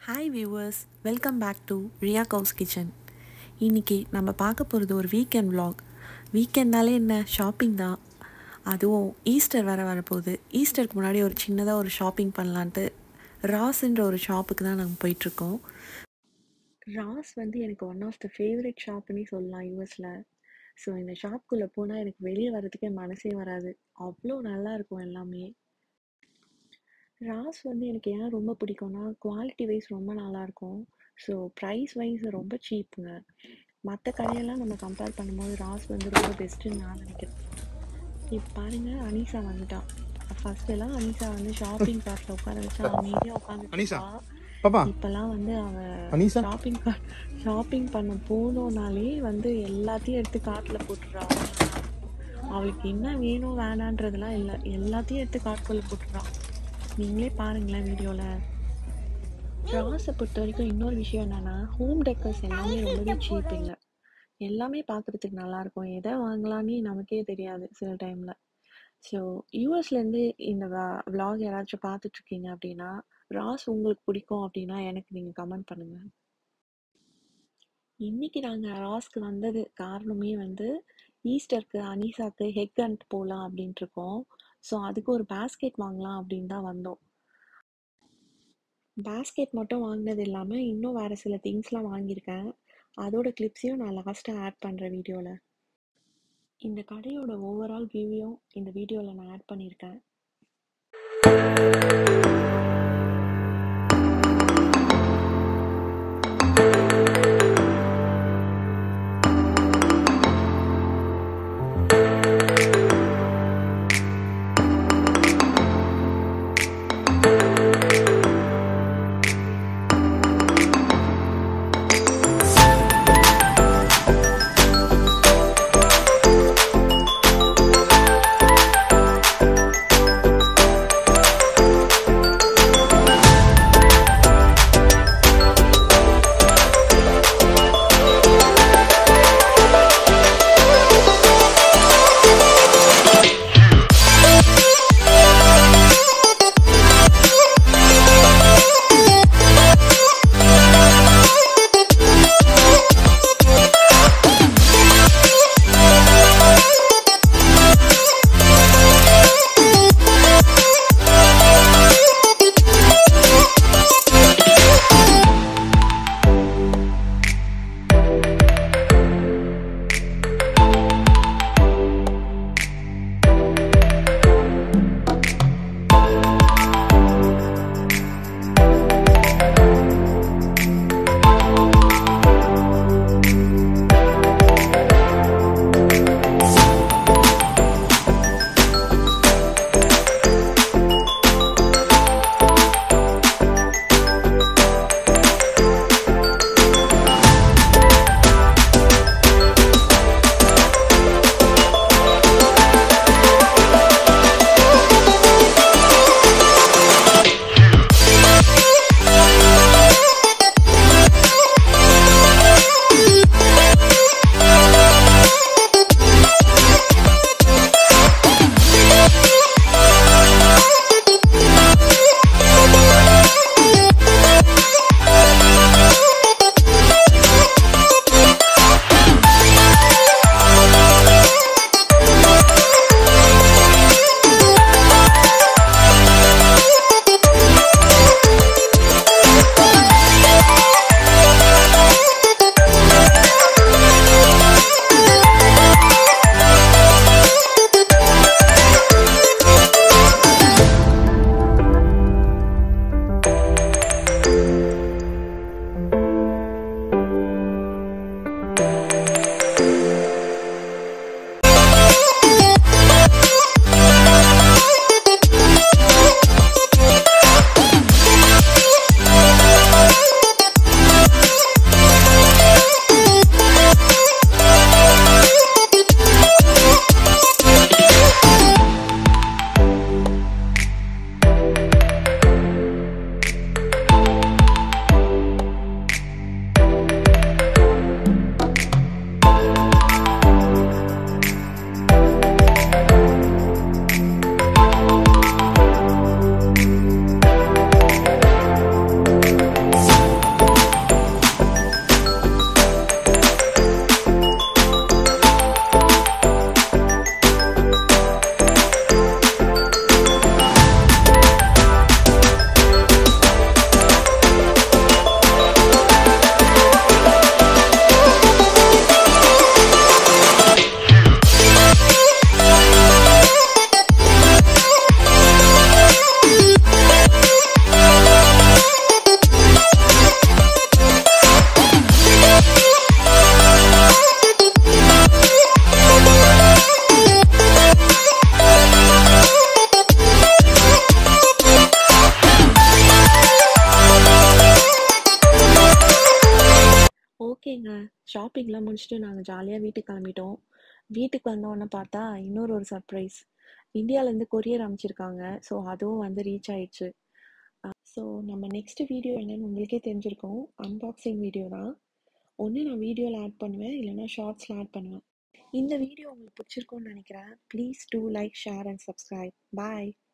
hi viewers welcome back to Riya house kitchen இன்றைக்கி நம்ம பார்க்க போகிறது ஒரு வீக்கெண்ட் vlog வீக்கெண்ட்னாலே என்ன ஷாப்பிங் தான் அதுவும் ஈஸ்டர் வர வரப்போகுது ஈஸ்டருக்கு முன்னாடி ஒரு சின்னதாக ஒரு ஷாப்பிங் பண்ணலான்ட்டு ராஸ்ன்ற ஒரு ஷாப்புக்கு தான் நாங்கள் போயிட்டுருக்கோம் ராஸ் வந்து எனக்கு ஒன் ஆஃப் த ஃபேவரட் ஷாப்னே சொல்லலாம் யூஎஸில் ஸோ இந்த ஷாப்புக்குள்ளே போனால் எனக்கு வெளியே வர்றதுக்கே மனசே வராது அவ்வளோ நல்லா இருக்கும் எல்லாமே ராஸ் வந்து எனக்கு ஏன் ரொம்ப பிடிக்கும்னா குவாலிட்டி வைஸ் ரொம்ப நல்லாயிருக்கும் ஸோ ப்ரைஸ் வைஸ் ரொம்ப சீப்புங்க மற்ற கடையெல்லாம் நம்ம கம்பேர் பண்ணும்போது ராஸ் வந்து ரொம்ப பெஸ்ட்டுன்னு நான் நினைக்கிறேன் இப்போ பாருங்க அனீஷா வந்துட்டான் ஃபர்ஸ்ட் எல்லாம் அனீஷா வந்து ஷாப்பிங் கார்ட்டில் உட்கார வச்சா அமைதியாக அனீஷா உட்காந்து பாப்பா இப்போல்லாம் வந்து அவ அனீஷா ஷாப்பிங் ஷாப்பிங் பண்ண போனோனாலே வந்து எல்லாத்தையும் எடுத்து கார்ட்டில் போட்டுடுறா அவளுக்கு என்ன வேணும் வேணான்றதெல்லாம் இல்லை எல்லாத்தையும் எடுத்து கார்ட்குள்ளே போட்டுடுறா நீங்களே பாருங்களேன் வீடியோவில் ராஸை பொறுத்த வரைக்கும் இன்னொரு விஷயம் என்னென்னா ஹோம் டெக்கர்ஸ் எல்லாமே ரொம்பவே சீப்புங்க எல்லாமே பார்க்குறதுக்கு நல்லாயிருக்கும் எதை வாங்கலான்னு நமக்கே தெரியாது சில டைமில் ஸோ யூஎஸ்லேருந்து இந்த vlog யாராச்சும் பார்த்துட்ருக்கீங்க அப்படின்னா ராஸ் உங்களுக்கு பிடிக்கும் அப்படின்னா எனக்கு நீங்கள் கமெண்ட் பண்ணுங்கள் இன்னைக்கு நாங்கள் ராஸ்க்கு வந்தது காரணமே வந்து ஈஸ்டருக்கு அனீசாக்கு ஹெக் அண்ட் போகலாம் அப்படின்ட்டு இருக்கோம் ஸோ அதுக்கு ஒரு பேஸ்கெட் வாங்கலாம் அப்படின்னு தான் வந்தோம் பேஸ்கெட் மட்டும் வாங்கினது இல்லாமல் இன்னும் வேறு சில திங்ஸ்லாம் வாங்கியிருக்கேன் அதோட கிளிப்ஸையும் நான் லாஸ்ட்டாக ஆட் பண்ணுறேன் வீடியோவில் இந்த கடையோட ஓவரால் வியூவையும் இந்த வீடியோவில் நான் ஆட் பண்ணியிருக்கேன் ஓகேங்க ஷாப்பிங்லாம் முடிச்சுட்டு நாங்கள் ஜாலியாக வீட்டுக்கு கிளம்பிட்டோம் வீட்டுக்கு வந்தோடனே பார்த்தா இன்னொரு ஒரு சர்ப்ரைஸ் இந்தியாவிலேருந்து கொரியர் அமைச்சிருக்காங்க ஸோ அதுவும் வந்து ரீச் ஆயிடுச்சு ஸோ நம்ம நெக்ஸ்ட் வீடியோ என்னன்னு உங்களுக்கே தெரிஞ்சிருக்கும் அன்பாக்சிங் வீடியோ தான் ஒன்று நான் வீடியோவில் ஆட் பண்ணுவேன் இல்லைனா ஷார்ட்ஸில் ஆட் பண்ணுவேன் இந்த வீடியோ உங்களுக்கு பிடிச்சிருக்கும்னு நினைக்கிறேன் please do like share and subscribe bye